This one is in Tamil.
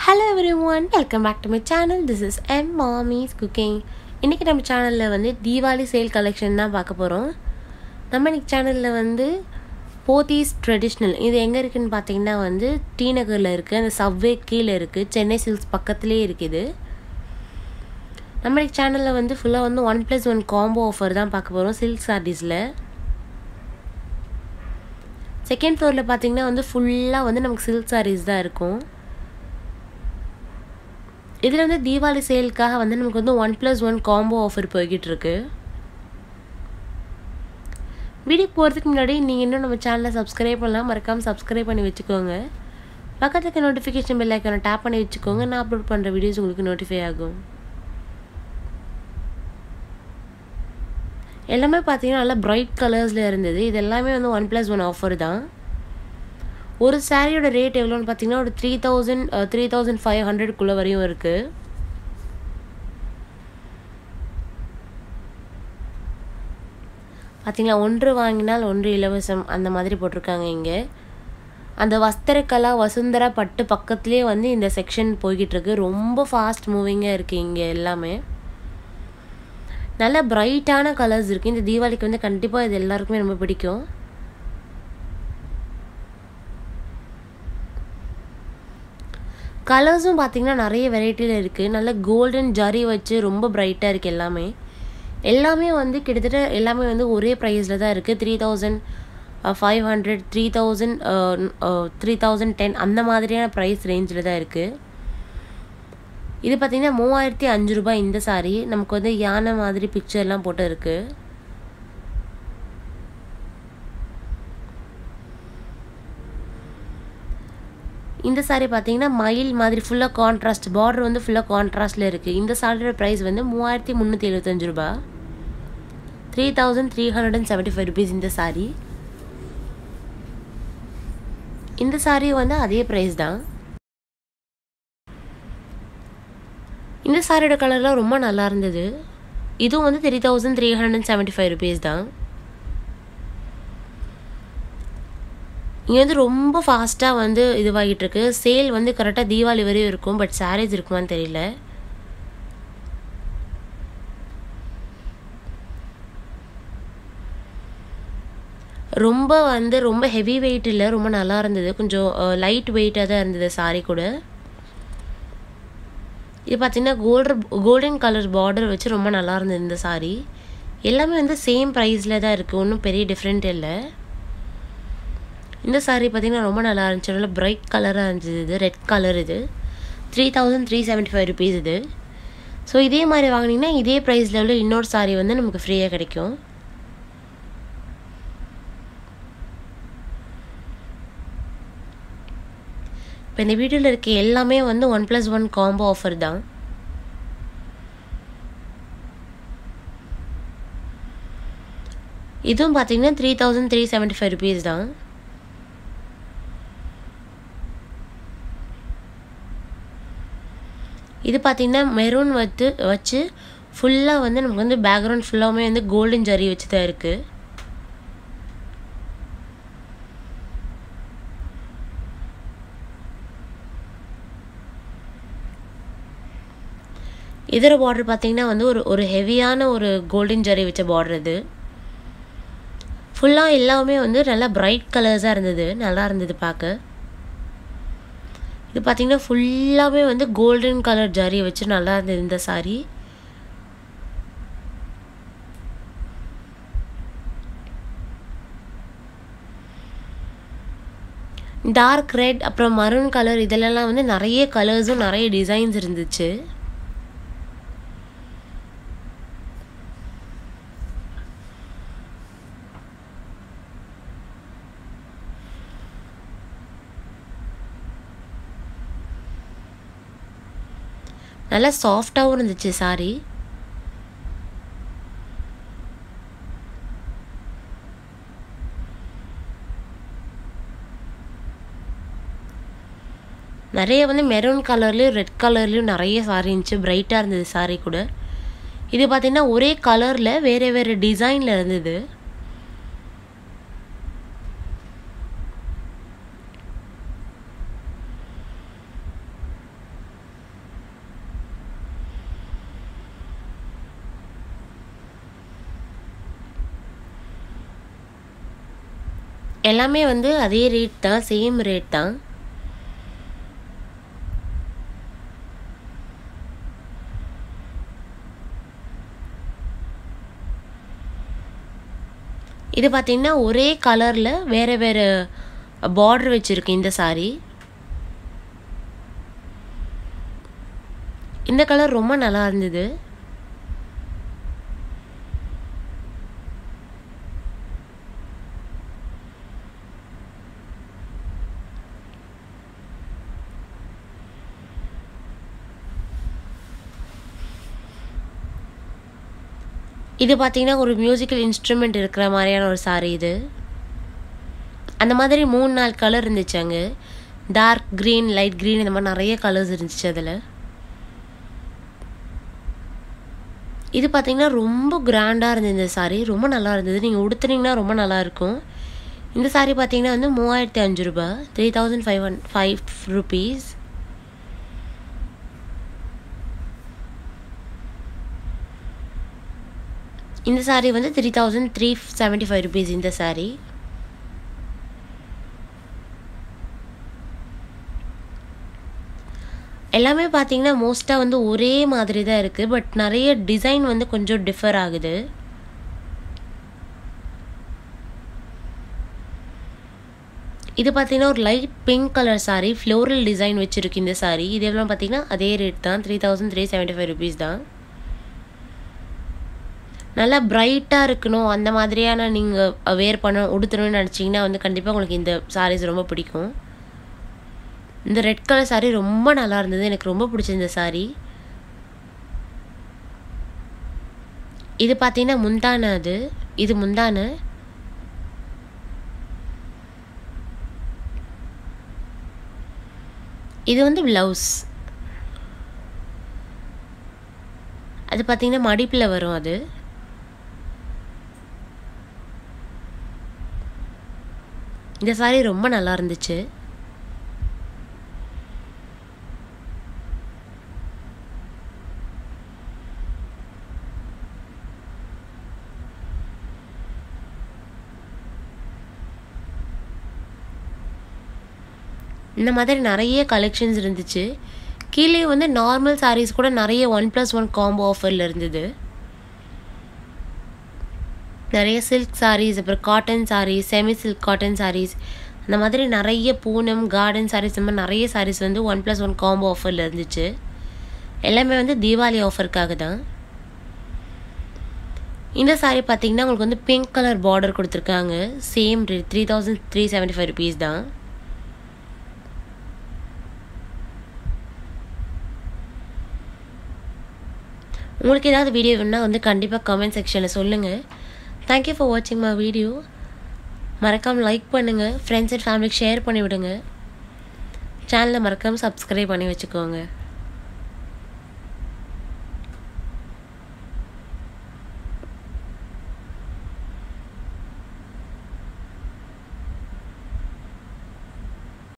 hello everyone welcome back to my channel this is M Mami's cooking இன்றைக்கி நம்ம சேனலில் வந்து தீபாவளி சேல் கலெக்ஷன் தான் பார்க்க போகிறோம் நம்ம இன்னைக்கு சேனலில் வந்து போத்தீஸ் ட்ரெடிஷ்னல் இது எங்கே இருக்குதுன்னு பார்த்தீங்கன்னா வந்து டி நகரில் இருக்குது அந்த சப்வே கீழே இருக்குது சென்னை சில்க்ஸ் பக்கத்துலேயே இருக்குது நம்ம இன்னைக்கு சேனலில் வந்து ஃபுல்லாக வந்து one plus one combo offer தான் பார்க்க போகிறோம் சில்க் சாரீஸில் செகண்ட் ஃப்ளோரில் பார்த்தீங்கன்னா வந்து ஃபுல்லாக வந்து நமக்கு சில்க் சாரீஸ் தான் இருக்கும் இதில் வந்து தீபாவளி சேலுக்காக வந்து நமக்கு வந்து one plus one combo offer போய்கிட்டு இருக்கு வீடியோ போகிறதுக்கு முன்னாடி நீங்கள் இன்னும் நம்ம சேனலை சப்ஸ்கிரைப் பண்ணலாம் மறக்காமல் சப்ஸ்கிரைப் பண்ணி வச்சுக்கோங்க பக்கத்துக்கு நோட்டிஃபிகேஷன் பெல் ஐக்கானை டேப் பண்ணி வச்சுக்கோங்க நான் அப்லோட் பண்ணுற வீடியோஸ் உங்களுக்கு நோட்டிஃபை ஆகும் எல்லாமே பார்த்தீங்கன்னா நல்லா பிரைட் கலர்ஸில் இருந்தது இது எல்லாமே வந்து ஒன் ப்ளஸ் ஒன் ஆஃபர் தான் ஒரு சாரியோட ரேட் எவ்வளோன்னு பார்த்தீங்கன்னா ஒரு three thousand three thousand five ஹண்ட்ரட்குள்ளே வரையும் இருக்குது பார்த்தீங்களா ஒன்று வாங்கினால் ஒன்று இலவசம் அந்த மாதிரி போட்டிருக்காங்க இங்கே அந்த வஸ்திரக்கலா வசுந்தரா பட்டு பக்கத்துலேயே வந்து இந்த செக்ஷன் போய்கிட்டு இருக்கு ரொம்ப ஃபாஸ்ட் மூவிங்காக இருக்குது இங்கே எல்லாமே நல்ல பிரைட்டான கலர்ஸ் இருக்குது இந்த தீபாவளிக்கு வந்து கண்டிப்பாக இது எல்லாருக்குமே ரொம்ப பிடிக்கும் கலர்ஸும் பார்த்திங்கன்னா நிறைய வெரைட்டியில் இருக்குது நல்ல கோல்டன் ஜரி வச்சு ரொம்ப பிரைட்டாக இருக்குது எல்லாமே எல்லாமே வந்து கிட்டத்தட்ட எல்லாமே வந்து ஒரே ப்ரைஸில் தான் இருக்குது three thousand five hundred three thousand three thousand ten அந்த மாதிரியான ப்ரைஸ் ரேஞ்சில் தான் இருக்குது இது பார்த்திங்கன்னா மூவாயிரத்தி அஞ்சு ரூபாய் இந்த சாரீ நமக்கு வந்து யானை மாதிரி பிக்சர்லாம் போட்டு இருக்குது இந்த சாரீ பார்த்தீங்கன்னா மயில் மாதிரி ஃபுல்லாக கான்ட்ராஸ்ட் பார்டர் வந்து ஃபுல்லாக கான்ட்ராஸ்டில் இருக்குது இந்த சாரியோட ப்ரைஸ் வந்து மூவாயிரத்தி முந்நூற்றி எழுபத்தஞ்சு ரூபா three thousand three hundred and seventy five rupees இந்த சாரீ இந்த சாரீ வந்து அதே ப்ரைஸ் தான் இந்த சாரியோட கலர்லாம் ரொம்ப நல்லா இருந்தது இதுவும் வந்து three thousand three hundred and seventy five rupees தான் இங்கே வந்து ரொம்ப ஃபாஸ்ட்டாக வந்து இதுவாகிட்டு இருக்கு சேல் வந்து கரெக்டாக தீபாவளி வரையும் இருக்கும் பட் சாரீஸ் இருக்குமான்னு தெரியல ரொம்ப வந்து ரொம்ப ஹெவி வெயிட் இல்லை ரொம்ப நல்லா இருந்தது கொஞ்சம் லைட் வெயிட்டாக தான் இருந்தது சாரீ கூட இது பார்த்திங்கன்னா கோல்டன் கோல்டன் கலர் பார்டர் வச்சு ரொம்ப நல்லா இருந்தது இந்த சாரீ எல்லாமே வந்து சேம் ப்ரைஸில் தான் இருக்குது ஒன்றும் பெரிய டிஃப்ரெண்ட் இல்லை இந்த சாரீ பார்த்திங்கன்னா ரொம்ப நல்லா இருந்துச்சு நல்லா பிரைட் கலராக இருந்தது இது ரெட் கலர் இது three thousand three seventy five rupees இது ஸோ இதே மாதிரி வாங்கினீங்கன்னா இதே ப்ரைஸ் லெவலில் இன்னொரு சாரீ வந்து நமக்கு ஃப்ரீயாக கிடைக்கும் இப்போ இந்த வீடியோவில் இருக்க எல்லாமே வந்து one plus one combo offer தான் இதுவும் பார்த்தீங்கன்னா three thousand three seventy five rupees தான் இது பார்த்திங்கன்னா மெரூன் வந்து வச்சு ஃபுல்லாக வந்து நமக்கு வந்து பேக்ரவுண்ட் ஃபுல்லாகவுமே வந்து கோல்டன் ஜரி வச்சு தான் இருக்குது இதர பார்டர் பார்த்திங்கன்னா வந்து ஒரு ஒரு ஹெவியான ஒரு கோல்டன் ஜரி வச்ச பார்டர் இது ஃபுல்லாக எல்லாமே வந்து நல்லா பிரைட் கலர்ஸாக இருந்தது நல்லா இருந்தது பார்க்க இது பார்த்திங்கன்னா ஃபுல்லாகவே வந்து கோல்டன் கலர் ஜரி வச்சு நல்லா இருந்தது இந்த சாரீ டார்க் ரெட் அப்புறம் மரூன் கலர் இதிலெல்லாம் வந்து நிறைய கலர்ஸும் நிறைய டிசைன்ஸ் இருந்துச்சு நல்லா சாஃப்டாகவும் இருந்துச்சு சாரி நிறைய வந்து மெரூன் கலர்லேயும் ரெட் கலர்லேயும் நிறைய சாரி இருந்துச்சு பிரைட்டாக இருந்தது சாரி கூட இது பார்த்திங்கன்னா ஒரே கலரில் வேறு வேறு டிசைனில் இருந்தது எல்லாமே வந்து அதே ரேட் தான் சேம் ரேட் தான் இது பார்த்தீங்கன்னா ஒரே கலரில் வேறு வேறு பார்டர் வச்சுருக்கு இந்த saree இந்த கலர் ரொம்ப நல்லா இருந்தது இது பார்த்தீங்கன்னா ஒரு மியூசிக்கல் இன்ஸ்ட்ருமெண்ட் இருக்கிற மாதிரியான ஒரு saree இது அந்த மாதிரி மூணு நாலு கலர் இருந்துச்சு அங்கே டார்க் க்ரீன் லைட் க்ரீன் இந்த மாதிரி நிறைய கலர்ஸ் இருந்துச்சு அதில் இது பார்த்தீங்கன்னா ரொம்ப கிராண்டாக இருந்தது இந்த saree ரொம்ப நல்லா இருந்தது நீங்கள் உடுத்துனீங்கன்னா ரொம்ப நல்லா இருக்கும் இந்த saree பார்த்தீங்கன்னா வந்து மூவாயிரத்தி அஞ்சு ரூபாய் three thousand five one five rupees இந்த saree வந்து three thousand three seventy five rupees இந்த saree எல்லாமே பார்த்தீங்கன்னா மோஸ்ட்டாக வந்து ஒரே மாதிரி தான் இருக்குது பட் நிறைய டிசைன் வந்து கொஞ்சம் டிஃபர் ஆகுது இது பார்த்தீங்கன்னா ஒரு light pink colour saree floral design வச்சுருக்கு இந்த saree இது எவ்வளோ பார்த்தீங்கன்னா அதே ரேட் தான் three thousand three seventy five rupees தான் நல்லா பிரைட்டாக இருக்கணும் அந்த மாதிரியான நீங்கள் வேர் பண்ண உடுத்தணும்னு நினச்சிங்கன்னா வந்து கண்டிப்பாக உங்களுக்கு இந்த sarees ரொம்ப பிடிக்கும் இந்த ரெட் கலர் saree ரொம்ப நல்லா இருந்தது எனக்கு ரொம்ப பிடிச்சிருந்த saree இது பார்த்தீங்கன்னா முந்தான அது இது முந்தான இது வந்து ப்ளவுஸ் அது பார்த்தீங்கன்னா மடிப்பில் வரும் அது இந்த saree ரொம்ப நல்லா இருந்துச்சு இந்த மாதிரி நிறைய கலெக்ஷன்ஸ் இருந்துச்சு கீழே வந்து நார்மல் sarees கூட நிறைய ஒன் ப்ளஸ் ஒன் காம்போ ஆஃபரில் இருந்தது நிறைய சில்க் sarees அப்புறம் cotton sarees semi silk cotton sarees அந்த மாதிரி நிறைய பூனம் கார்டன் sarees இந்த மாதிரி நிறைய sarees வந்து ஒன் ப்ளஸ் ஒன் காம்போ ஆஃபரில் இருந்துச்சு எல்லாமே வந்து தீபாவளி ஆஃபருக்காக தான் இந்த saree பார்த்தீங்கன்னா உங்களுக்கு வந்து பிங்க் கலர் பார்டர் கொடுத்துருக்காங்க same rate three thousand three seventy five rupees தான் உங்களுக்கு ஏதாவது வீடியோ வேணுன்னா வந்து கண்டிப்பாக கமெண்ட் செக்ஷனில் சொல்லுங்கள் தேங்க்யூ ஃபார் வாட்சிங் மை வீடியோ மறக்காமல் லைக் பண்ணுங்கள் ஃப்ரெண்ட்ஸ் அண்ட் ஃபேமிலிக்கு ஷேர் பண்ணி விடுங்க சேனலை மறக்காமல் சப்ஸ்கிரைப் பண்ணி வச்சுக்கோங்க